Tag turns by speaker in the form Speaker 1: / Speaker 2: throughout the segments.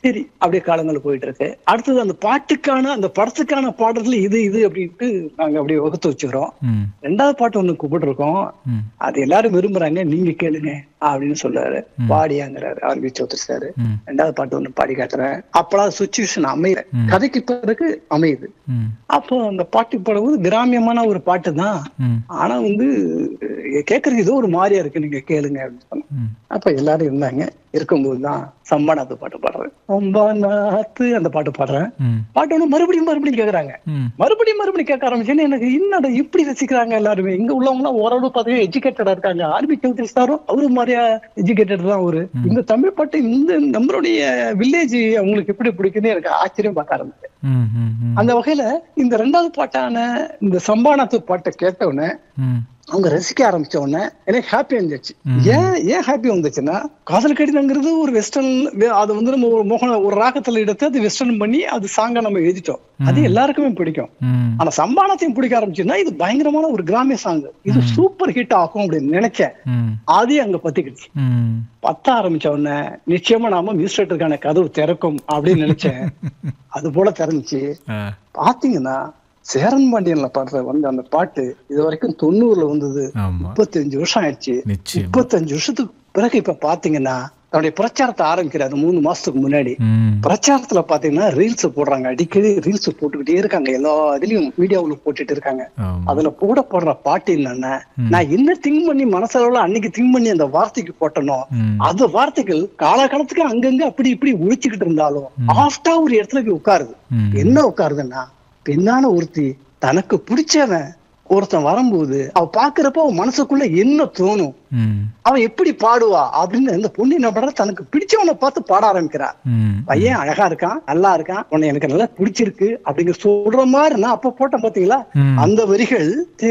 Speaker 1: சரி அப்படியே காலங்கள் போயிட்டு இருக்கு அடுத்தது அந்த பாட்டுக்கான அந்த படத்துக்கான பாடல்கள் இது இது அப்படின்ட்டு நாங்க அப்படியே வகுத்து வச்சுக்கிறோம்
Speaker 2: ம்
Speaker 1: ரெண்டாவது பாட்டு ஒண்ணு கூப்பிட்டுருக்கோம்
Speaker 2: ம்
Speaker 1: அது எல்லாரும் விரும்புறாங்க நீங்க கேளுங்க அப்படின்னு சொல்றாரு பாடியாங்கிறாரு ஆர்பி சௌத்ரி சார்
Speaker 2: ம்
Speaker 1: ரெண்டாவது பாட்டு ஒண்ணு பாடி காட்டுறேன் அப்பெல்லாம் சுச்சுவேஷன் அமையல
Speaker 2: ம்.
Speaker 1: கதைக்கு பிறகு அமையுது
Speaker 2: ம்
Speaker 1: அப்போ அந்த பாட்டு பாடும்போது கிராமியமான ஒரு பாட்டு தான்
Speaker 2: ம்
Speaker 1: ஆனா வந்து அஹ், கேட்கறதுக்கு ஏதோ ஒரு மாதிரியா இருக்கு நீங்க கேளுங்க அப்படின்னு சொன்னேன்
Speaker 2: ம்
Speaker 1: அப்ப எல்லாரும் இருந்தாங்க இருக்கும்போது தான் சம்பாநாத்து பாட்டு பாடுறேன் சம்பாநாத்து அந்த பாட்டு பாடுறேன்
Speaker 2: ம்
Speaker 1: பாட்டு ஒண்ணு மறுபடியும் மறுபடியும் கேக்குறாங்க
Speaker 2: ம்
Speaker 1: மறுபடியும் மறுபடியும் கேட்க ஆரம்பிச்சேன்னு எனக்கு என்னடா இப்படி ரசிக்கிறாங்க எல்லாருமே இங்க உள்ளவங்க எல்லாம் ஓரளவு பாத்தீங்கன்னா எஜுகேட்டடா இருக்காங்க ஆர்பி சௌத்ரி சாரும் அவரு மாதிரியா எஜுகேட்டட் தான் அவரு இந்த தமிழ் பாட்டு இந்த நம்மளுடைய வில்லேஜ் அவங்களுக்கு எப்படி பிடிக்குன்னு எனக்கு ஆச்சரியம் பார்க்க ஆரம்பிச்சேன்
Speaker 2: ம் ம் ம்
Speaker 1: அந்த வகையில இந்த ரெண்டாவது பாட்டான இந்த சம்பானத்து பாட்டை கேட்ட உடனே
Speaker 2: ம்
Speaker 1: அவங்க ரசிக்க ஆரம்பிச்ச உடனே எனக்கு ஹாப்பி வந்துச்சு ஏன் ஏன் ஹாப்பி வந்துச்சுன்னா காதல் கடிதங்கிறது ஒரு வெஸ்டர்ன் அது வந்து நம்ம ஒரு மோகன ஒரு ராகத்துல எடுத்து அது வெஸ்டர்ன் பண்ணி அது சாங்கா நம்ம எழுதிட்டோம் அது எல்லாருக்குமே பிடிக்கும்
Speaker 2: ம்
Speaker 1: ஆனா சம்பானத்தையும் பிடிக்க ஆரம்பிச்சுன்னா இது பயங்கரமான ஒரு கிராமிய சாங் இது சூப்பர் ஹிட் ஆகும் அப்படின்னு நினைச்சேன்
Speaker 2: ம்
Speaker 1: அதே அங்க பத்திக்கிடுச்சு
Speaker 2: ம்
Speaker 1: பத்த ஆரம்பிச்ச உடனே நிச்சயமா நாம மியூசியேட்டருக்கான கதவு திறக்கும் அப்படின்னு நினைச்சேன் அது போல திறந்துச்சு
Speaker 2: ஆ
Speaker 1: பாத்தீங்கன்னா சேரன் பாண்டியன்ல பாடுற வந்து அந்த பாட்டு இது வரைக்கும் தொண்ணூறுல வந்தது
Speaker 2: ஆமா
Speaker 1: முப்பத்தஞ்சு வருஷம் ஆயிடுச்சு
Speaker 2: நிச்சயம்
Speaker 1: முப்பத்தஞ்சு வருஷத்துக்கு பிறகு இப்ப பாத்தீங்கன்னா தன்னுடைய பிரச்சாரத்தை ஆரம்பிக்கிறாரு மூணு மாசத்துக்கு முன்னாடி
Speaker 2: ம்
Speaker 1: பிரச்சாரத்துல பாத்தீங்கன்னா ரீல்ஸ் போடுறாங்க அடிக்கடி ரீல்ஸ் போட்டுக்கிட்டே இருக்காங்க எல்லா இதுலயும் மீடியாவுல போட்டுட்டு இருக்காங்க
Speaker 2: ஆமா
Speaker 1: அதுல போட போடுற பாட்டு என்னன்னா நான் என்ன திங்க் பண்ணி மனசளவுல அன்னைக்கு திங்க் பண்ணி அந்த வார்த்தைக்கு போட்டனோ
Speaker 2: ம்
Speaker 1: அந்த வார்த்தைகள் காலகாலத்துக்கு அங்கங்க அப்படி இப்படி ஒழிச்சுக்கிட்டு இருந்தாலும் ஆஃப்டா ஒரு இடத்துல போய் உட்காருது
Speaker 2: ம்
Speaker 1: என்ன உட்காருதுன்னா பெண்ணான ஒருத்தி தனக்கு பிடிச்சவன் ஒருத்தன் வரும்போது அவ பாக்குறப்ப அவன் மனசுக்குள்ள என்ன தோணும்
Speaker 2: ம்
Speaker 1: அவன் எப்படி பாடுவா அப்படின்னு இந்த பொண்ணு என்ன பண்றா தனக்கு பிடிச்சவனை பார்த்து பாட ஆரம்பிக்கிறா
Speaker 2: ம்
Speaker 1: பையன் அழகா இருக்கான் நல்லா இருக்கான் உன்னை எனக்கு நல்லா பிடிச்சிருக்கு அப்படிங்கிற சொல்ற மாதிரி நான் அப்ப போட்டேன் பாத்தீங்களா
Speaker 2: ம்
Speaker 1: அந்த வரிகள்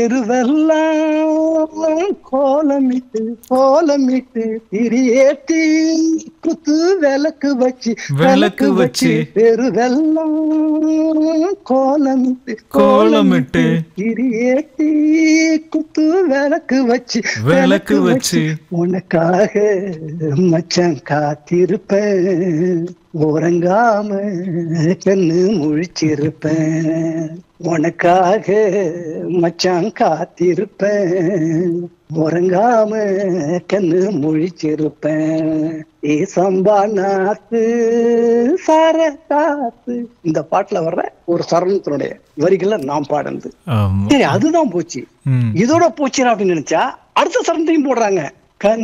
Speaker 1: தெருவெல்லாம் கோலமிட்டு கோலமிட்டு திரியேத்தி குத்து விளக்கு வச்சு
Speaker 2: விளக்கு வச்சு.
Speaker 1: தெருவெல்லாம் கோலமிட்டு
Speaker 2: கோலமிட்டு.
Speaker 1: திரியேத்தி குத்து விளக்கு வச்சு
Speaker 2: விளக்கு வச்சு.
Speaker 1: உனக்காக மச்சான் காத்திருப்பேன் உறங்காம கண்ணு முழிச்சிருப்பேன் உனக்காக மச்சான் காத்திருப்பேன் உறங்காம கண்ணு முழிச்சிருப்பேன் ஏ சம்பா நாத்து சார காத்து இந்த பாட்டுல வர்ற ஒரு சரணத்தினுடைய வரிகளை நான் பாடுனது
Speaker 2: ஆமா
Speaker 1: சரி அதுதான் போச்சு
Speaker 2: ம்
Speaker 1: இதோட போச்சு அப்படின்னு நினைச்சா அடுத்த சரணத்தையும் போடுறாங்க